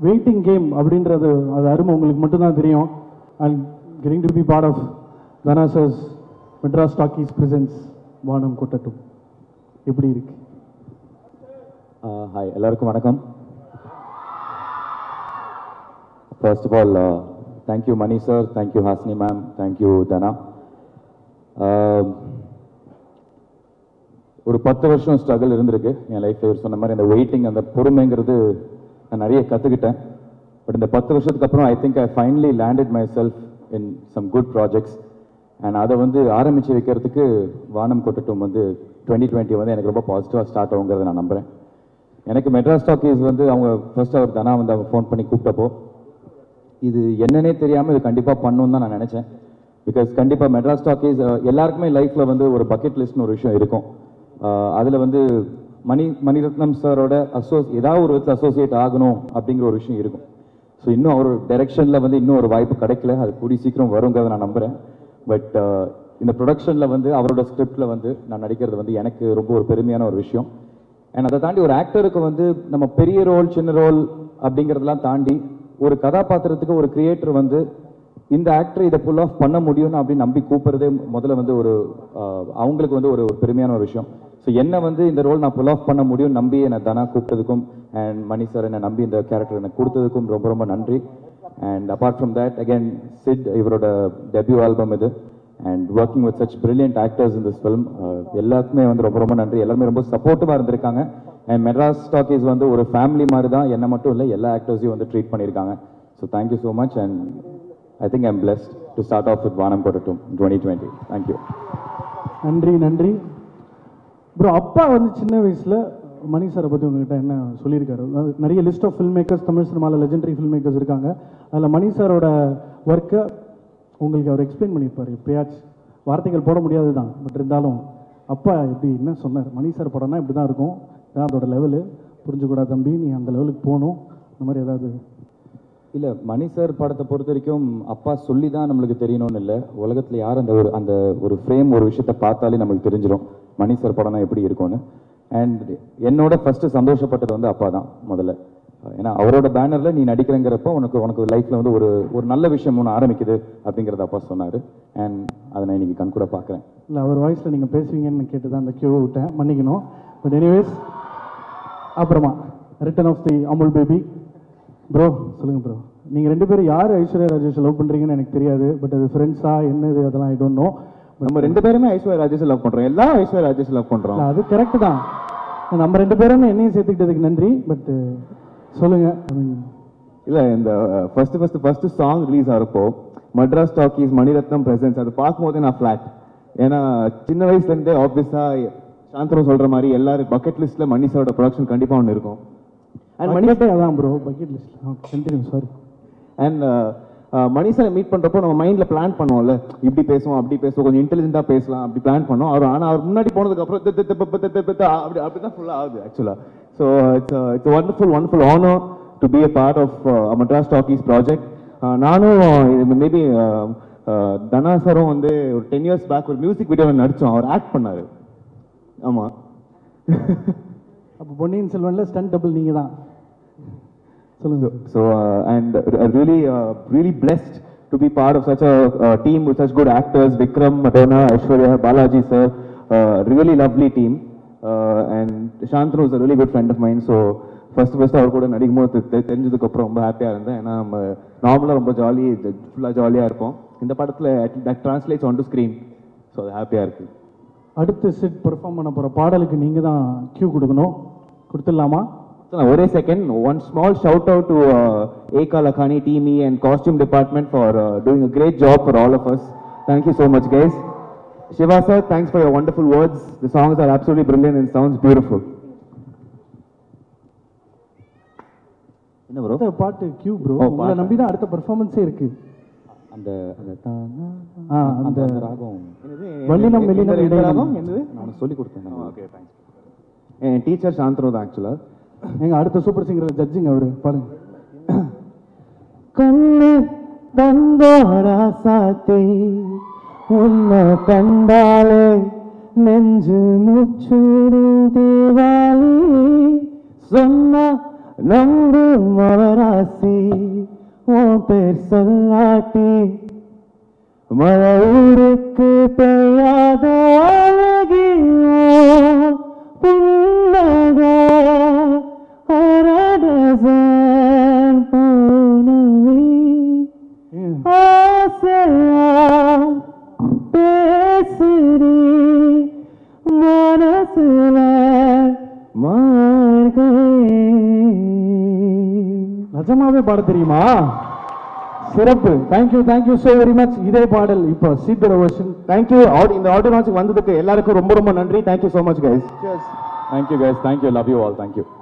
Waiting game அப்படின்றது அது அருமை உங்களுக்கு மட்டும்தான் தெரியும் and getting to be part of Dhana's Madras Talkies presents Vaanam Kottattum எப்படி இருக்கு ஹாய் எல்லாருக்கும் வணக்கம் first of all thank you Mani sir thank you Hasni ma'am thank you Dhana ஒரு பத்து வருஷம் ஸ்ட்ரகிள் இருந்திருக்கு என் லைஃப்ல இவர் சொன்ன மாதிரி அந்த வெயிட்டிங் அந்த பொறுமைங்கிறது நான் நிறைய கற்றுக்கிட்டேன் பட் இந்த பத்து வருஷத்துக்கு அப்புறம் I think I finally landed myself in some good projects and அதை வந்து ஆரம்பித்து வைக்கிறதுக்கு வானம் கொட்டட்டும் வந்து டுவெண்ட்டி டுவெண்ட்டி வந்து எனக்கு ரொம்ப பாசிட்டிவாக ஸ்டார்ட் ஆகுங்கிறத நான் நம்புகிறேன் எனக்கு மெட்ராஸ் டாக்கீஸ் வந்து அவங்க ஃபர்ஸ்ட் அவர் தனா வந்து அவங்க ஃபோன் பண்ணி கூப்பிட்டப்போ இது என்னன்னே தெரியாமல் இது கண்டிப்பாக பண்ணணும்னு தான் நான் நினச்சேன் பிகாஸ் கண்டிப்பாக மெட்ராஸ் டாக்கீஸ் எல்லாருக்குமே லைஃப்பில் வந்து ஒரு பக்கெட் லிஸ்ட்னு ஒரு விஷயம் இருக்கும் அதில் வந்து மணி மணிரத்னம் சாரோட அசோ ஏதாவது ஒரு விதத்தில் அசோசியேட் ஆகணும் அப்படிங்கிற ஒரு விஷயம் இருக்கும் ஸோ இன்னும் அவர் டைரெக்ஷனில் வந்து இன்னும் ஒரு வாய்ப்பு கிடைக்கல அது கூடி சீக்கிரம் வருங்கிறத நான் நம்புகிறேன் பட் இந்த ப்ரொடக்ஷனில் வந்து அவரோட ஸ்கிரிப்டில் வந்து நான் நடிக்கிறது வந்து எனக்கு ரொம்ப ஒரு பெருமையான ஒரு விஷயம் அண்ட் அதை தாண்டி ஒரு ஆக்டருக்கு வந்து நம்ம பெரிய ரோல் சின்ன ரோல் அப்படிங்கிறதெல்லாம் தாண்டி ஒரு கதாபாத்திரத்துக்கு ஒரு கிரியேட்டர் வந்து இந்த ஆக்டர் இதை புல் ஆஃப் பண்ண முடியும்னு அப்படின்னு நம்பி கூப்பிடுறதே முதல்ல வந்து ஒரு ஆஹ், அவங்களுக்கு வந்து ஒரு ஒரு பெருமையான ஒரு விஷயம் ஸோ என்ன வந்து இந்த ரோல் நான் புல் ஆஃப் பண்ண முடியும் நம்பி என்னை தனா கூப்பிட்டதுக்கும் அண்ட் மணி சார் என்னை நம்பி இந்த கேரக்டர் எனக்கு கொடுத்ததுக்கும் ரொம்ப ரொம்ப நன்றி and apart from that again Sid இவரோட டெபியூ ஆல்பம் இது and working with such brilliant actors in this film எல்லாருக்குமே வந்து ரொம்ப ரொம்ப நன்றி எல்லாருமே ரொம்ப சப்போர்ட்டிவாக இருந்திருக்காங்க அண்ட் மெட்ராஸ் டாக்கீஸ் வந்து ஒரு ஃபேமிலி மாதிரி தான் என்ன மட்டும் இல்லை எல்லா ஆக்டர்ஸையும் வந்து ட்ரீட் பண்ணியிருக்காங்க so thank you so much and I think I'm blessed to start off with Vaanam Kottattum twenty twenty thank you நன்றி நன்றி ப்ரோ அப்பா வந்து சின்ன வயசுல மணி சாரை பற்றி உங்ககிட்ட என்ன சொல்லியிருக்காரு அதாவது நிறைய list of film makers Tamil சினிமாவில் லெஜெண்டரி ஃபில்ம் மேக்கர்ஸ் இருக்காங்க அதில் மணி சாரோட ஒர்க்கை உங்களுக்கு அவர் எக்ஸ்பிளைன் பண்ணியிருப்பார் எப்பயாச்சும் வார்த்தைகள் போட முடியாது தான் பட் இருந்தாலும் அப்பா எப்படி என்ன சொன்னார் மணி சார் படம்னா இப்படி தான் இருக்கும் இதான் அதோட லெவலு புரிஞ்சுக்கூடா தம்பி நீ அந்த லெவலுக்கு போகணும் இந்த மாதிரி ஏதாவது இல்ல மணி சார் படத்தை பொறுத்த வரைக்கும் அப்பா சொல்லி தான் நம்மளுக்கு தெரியணும்னு இல்லை உலகத்துல யார் அந்த ஒரு அந்த ஒரு ஃப்ரேம் ஒரு விஷயத்த பார்த்தாலே நம்மளுக்கு தெரிஞ்சிடும் மணி சார் படம்னா எப்படி இருக்கும்னு அண்ட் என்னோட ஃபர்ஸ்ட் சந்தோஷப்பட்டது வந்து அப்பா தான் முதல்ல ஏன்னா அவரோட பேனர்ல நீ நடிக்கிறங்கிறப்போ உனக்கு உனக்கு லைஃப்ல வந்து ஒரு ஒரு நல்ல விஷயம் ஒன்று ஆரம்பிக்குது அப்படிங்கறத அப்பா சொன்னாரு அண்ட் அதை நான் இன்னைக்கு கண் கூட பார்க்குறேன் இல்லை அவர் வாய்ஸில் நீங்கள் பேசுவீங்கன்னு கேட்டு தான் அந்த கியூ விட்டேன் மன்னிக்கணும் பட் எனிவேஸ் அப்புறமா return of the Amul baby bro சொல்லுங்கள் ப்ரோ நீங்கள் ரெண்டு பேரும் யார் ஐஸ்வர்யா ராஜேஷ் லவ் பண்ணுறீங்கன்னு எனக்கு தெரியாது பட் அது ஃப்ரெண்ட்ஸா என்னது அதெல்லாம் ஐ டோன்ட் நோ நம்ம ரெண்டு பேருமே ஐஸ்வர்யா ராஜேஷ் லவ் பண்றோம் எல்லா ஐஸ்வர்யா ராஜேஷ் லவ் பண்றோம் அது கரெக்டு தான் நம்ம ரெண்டு பேரும் என்னையும் சேர்த்துக்கிட்டதுக்கு நன்றி பட் சொல்லுங்கள் I mean, இல்ல இந்த first first first song release ஆகிறப்போ மட்ராஸ் டாக்கீஸ் மணிரத்னம் பிரசன்ஸ் அதை பார்க்கும்போதே நான் ஃபிளாட் ஏன்னா சின்ன வயசுல இருந்தே ஆப்வியஸா சாந்தனம் சொல்ற மாதிரி எல்லாரும் பக்கெட் லிஸ்ட்ல மணி சாரோட ப்ரொடக்ஷன் கண்டிப்பா ஒன்று இருக்கும் அண்ட் மணி bucket ஏ அதான் bro bucket list continue sorry and Mani சாரை மீட் பண்றப்போ நம்ம மைண்ட்ல பிளான் பண்ணுவோம்ல இப்படி பேசுவோம் அப்படி பேசுவோம் கொஞ்சம் இன்டெலிஜென்ட்டா பேசலாம் அப்படி பிளான் பண்ணோம் அவர் ஆனா அவர் முன்னாடி போனதுக்கு அப்புறம் தி- தி- தி- ப- தி- தி- தி- அப்படி அப்படிதான் ஃபுல்லா ஆகுது ஆக்சுவலா so it's it's wonderful wonderful honour to be a part of Madras Talkies project நானும் மேபி தனா சாரும் வந்து ஒரு டென் இயர்ஸ் பேக் ஒரு மியூசிக் வீடியோவில் நடிச்சோம் அவர் ஆக்ட் பண்ணாரு ஆமா அப்போ பொன்னியின் செல்வனில் ஸ்டன் டபுள் நீங்கள் தான் சொல்லுங்கள் So, uh, and uh, really, uh, really blessed to be part of such a uh, team with such good actors, Vikram, Madonna, Aishwarya, Balaji sir, uh, really lovely team. Uh, and Shantanu is a really good friend of mine, so first first அவர் கூட நடிக்கும் போது தெ- தெ- தெரிஞ்சதுக்கு அப்புறம் ரொம்ப ஹாப்பியாக இருந்தேன் ஏன்னா நம்ம நார்மலாக ரொம்ப ஜாலி ஃபுல்லாக ஜாலியாக இருப்போம் இந்த படத்தில் that translates on to screen so அது ஹாப்பியாக இருக்கு அடுத்து செட் பெர்ஃபார்ம் பண்ண போகிற பாடலுக்கு நீங்கள் தான் கியூ கொடுக்கணும் கொடுத்துடலாமா So, now, ஒரே second one small shout out to Eka Lakhani team and costume department for doing a great job for all of us thank you so much guys Siva sir thanks for your wonderful words the songs are absolutely brilliant and sounds beautiful என்ன bro அடுத்த பாட்டு Q bro ஓ, உங்களை பாட்டா? நம்பி தான் அடுத்த பெர்ஃபார்மன்ஸே இருக்கு அந்த அந்த தானா ஆ அந்த அந்த அந்த ராகம் வல்லினம் மெல்லினம் இடையினம். என்னது நான் சொல்லி கொடுத்தேன் ஓகே தேங்க்ஸ் என் டீச்சர் சாந்தனு தான் ஆக்சுவலாக எங்க அடுத்த சூப்பர் சிங்கர் ஜட்ஜிங் அவரு பாருங்க கண்ணு தந்தோரா சாத்தை உன்னை கண்டாலே நெஞ்சு முச்சூடும் தேவாலி சொன்னா நம்பு மவராசி உன் பேர் சொல்லாட்டி மழை ஊருக்கு பெய்யாத அழகியோ புன்னக அரடசன் போனவே ஆசையா பேசுறி மனசுல மார்கழி நிஜமாவே பாட தெரியுமா சிறப்பு thank you thank you so very much இதே பாடல் இப்போ சீக்கிர வருஷன் தேங்க்யூ இந்த ஆடியோ லான்ச்சுக்கு வந்ததுக்கு எல்லாருக்கும் ரொம்ப ரொம்ப நன்றி thank you so much guys thank you guys thank you love you all thank you